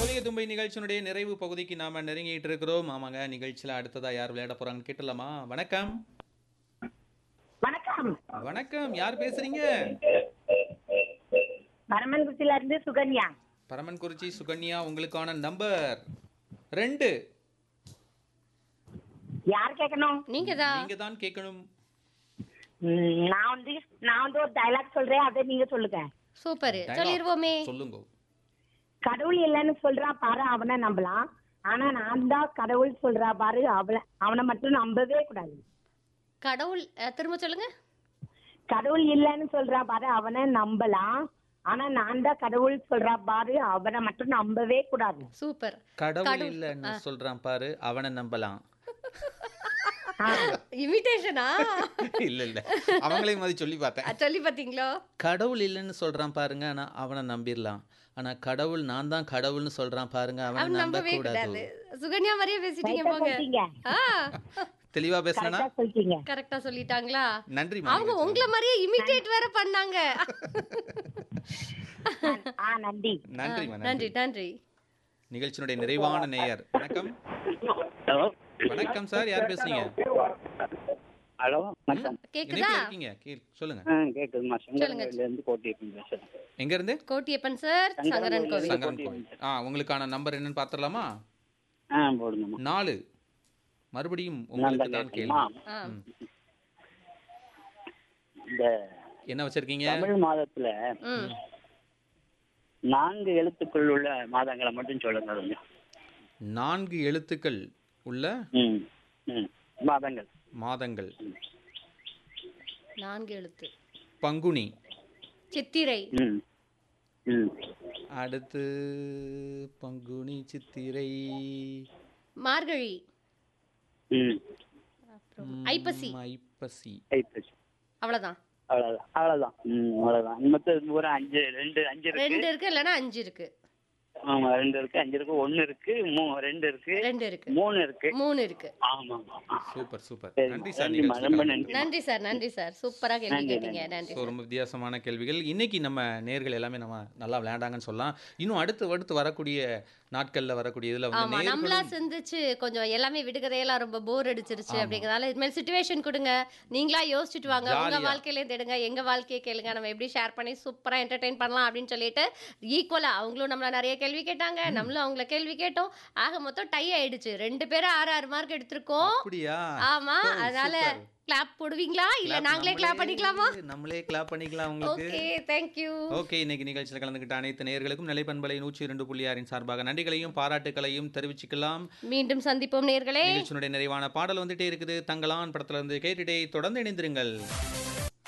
புதிய தும்பை நிகழ்ச்சியினுடைய நிறைவு பகுதிக்கு நாம நெருங்கிட்டு இருக்கிறோம் ஆமாங்க நிகழ்ச்சியில அடுத்ததா யார் விளையாட போறாங்கன்னு கேட்டலாமா வணக்கம் வணக்கம் வணக்கம் யார் பேசுறீங்க பரமன்குச்சில இருந்து சுகன்யா பரமன்குறிச்சி சுகன்யா உங்களுக்கான நம்பர் ரெண்டு யார் கேட்கணும் நீங்க தான் நீங்க தான் கேட்கணும் ம், நான் வந்து நான் வந்து ஒரு டைலாக் சொல்றேன் அதை நீங்க சொல்லுங்க சூப்பர் Dialogue. சொல்லிருவோமே சொல்லுங்க கடவுள் இல்லைன்னு சொல்றா பாரு அவனை நம்பலாம் ஆனா நான் தான் கடவுள் சொல்றா பாரு அவளை அவனை மட்டும் நம்பவே கூடாது கடவுள் அஹ், திரும்ப சொல்லுங்க கடவுள் இல்லைன்னு சொல்றா பாரு அவனை நம்பலாம் ஆனா நான் தான் கடவுள் சொல்றா பாரு அவனை மட்டும் நம்பவே கூடாது சூப்பர் கடவுள் கடவுள். இல்லைன்னு சொல்றான் பாரு அவனை நம்பலாம் ஆ, இமிடேஷனா இல்ல இல்ல அவங்களையும் மாதிரி சொல்லி பார்த்தேன் சொல்லி பாத்தீங்களோ கடவுள் இல்லைன்னு சொல்றான் பாருங்க ஆனா அவனை நம்பிடலாம் ஆனா கடவுள் நான் தான் கடவுள்னு சொல்றான் பாருங்க அவனை அவன் நம்ப நம்பவே கூடாது கூடாது சுகன்யா மாதிரியே பேசிட்டீங்க correct ஆ போங்க சொல்லிட்டீங்க ஆ தெளிவா பேசுனா கரெக்டா சொல்லிட்டீங்க கரெக்டா சொல்லிட்டாங்களா நன்றி அவங்க உங்களை மாதிரியே இமிடேட் வேற பண்ணாங்க ஆ நன்றி நன்றி நன்றி நன்றி நிகழ்ச்சியினுடைய நிறைவான நேயர் வணக்கம் ஹலோ வணக்கம் சார் யார் பேசுறீங்க ஹலோ வணக்கம் கேக்குதா இணைப்பில் இருக்கீங்க கே- சொல்லுங்க ஆ கேட்குதுமா சங்கரன்கோவிலேருந்து கோட்டியிருக்கேன் பேசுகிறேன் எங்க இருந்து கோட்டியப்பன் சார் சங்கரன் கோவில் சங்கரன் கோவில் ஆ உங்களுக்கான நம்பர் என்னன்னு பார்த்துடலாமா ஆ போடுங்கம்மா நாலு மறுபடியும் உங்களுக்கு தான் கேள்வி கேட்கணுமா ஆ, இந்த என்ன வச்சிருக்கீங்க தமிழ் மாதத்துல ம் நான்கு எழுத்துக்குள் உள்ள மாதங்களை மட்டும் சொல்லுங்க கொஞ்சம் நான்கு எழுத்துக்கள் உள்ள ம் ம் மாதங்கள் மாதங்கள் நான்கு எழுத்து பங்குனி சித்திரை ம் ம் அடுத்து பங்குனி சித்திரை மார்கழி ம் அப்புறம் ஐப்பசி ம், ஐப்பசி ஐப்பசி அவ்வளவுதான் அவ்வளோதான் அவ்வளோதான் ம் அவ்வளோதான் மொத்தம் ஒரு அஞ்சு ரெண்டு அஞ்சு இருக்கு ரெண்டு இருக்கு இல்லைன்னா அஞ்சு இருக்கு ஆமா ரெண்டு இருக்கு அஞ்சு இருக்கு ஒன்று இருக்கு மூ ரெண்டு இருக்கு ரெண்டு இருக்கு மூணு இருக்கு மூணு இருக்கு ஆமா ஆமா சூப்பர் சூப்பர் சரி, நன்றி சார் நன்றிம்மா, நிகழ்ச்சியில் ரொம்ப கலந்து நன்றி. நன்றி சார் நன்றி சார் சூப்பரா கேள்வி நன்றி, கேட்டீங்க நன்றி ஸோ ரொம்ப வித்தியாசமான கேள்விகள் இன்னைக்கு நம்ம நேர்கள் எல்லாமே நம்ம நல்லா விளையாண்டாங்கன்னு சொல்லலாம் இன்னும் அடுத்து அடுத்து வரக்கூடிய நாட்கள்ல வரக்கூடிய இதுல வந்து ஆமா நம்மளா நேர்களும் சிந்திச்சு கொஞ்சம் எல்லாமே விடுகதையெல்லாம் ரொம்ப போர் அடிச்சிருச்சு அப்படிங்கறதால இது மாதிரி சுச்சுவேஷன் கொடுங்க நீங்களா யோசிச்சுட்டு வாங்க உங்க ஜாலியா. வாழ்க்கையிலே தேடுங்க எங்க வாழ்க்கையை கேளுங்க நம்ம எப்படி ஷேர் பண்ணி சூப்பரா என்டர்டைன் பண்ணலாம் அப்படின்னு சொல்லிட்டு ஈக்குவலா அவங்களும் நம்மள நிறைய கேள்வி கேட்டாங்க நம்மளும் அவங்கள கேள்வி கேட்டோம் ஆக மொத்தம் டை ஆயிடுச்சு ரெண்டு பேரும் ஆறு ஆறு மார்க் எடுத்திருக்கோம் அப்படியா ஆமா ஓ, அதனால super. கிளாப் போடுவீங்களா இல்ல Clap நாங்களே கிளாப் நம்மளே- பண்ணிக்கலாமா நம்மளே கிளாப் பண்ணிக்கலாம் உங்களுக்கு ஓகே தேங்க்யூ ஓகே இன்னைக்கு நிகழ்ச்சியில் கலந்துக்கிட்ட அனைத்து நேயர்களுக்கும் நிலைப்பண்பலை நூற்றி இரண்டு புள்ளி ஆறின் சார்பாக நன்றிகளையும் பாராட்டுகளையும் தெரிவிச்சுக்கலாம் மீண்டும் சந்திப்போம் நேர்களே நிகழ்ச்சியினுடைய நிறைவான பாடல் வந்துட்டே இருக்குது தங்கலான் படத்துல இருந்து கேட்டுட்டே தொடர்ந்து இணைந்திருங்கள்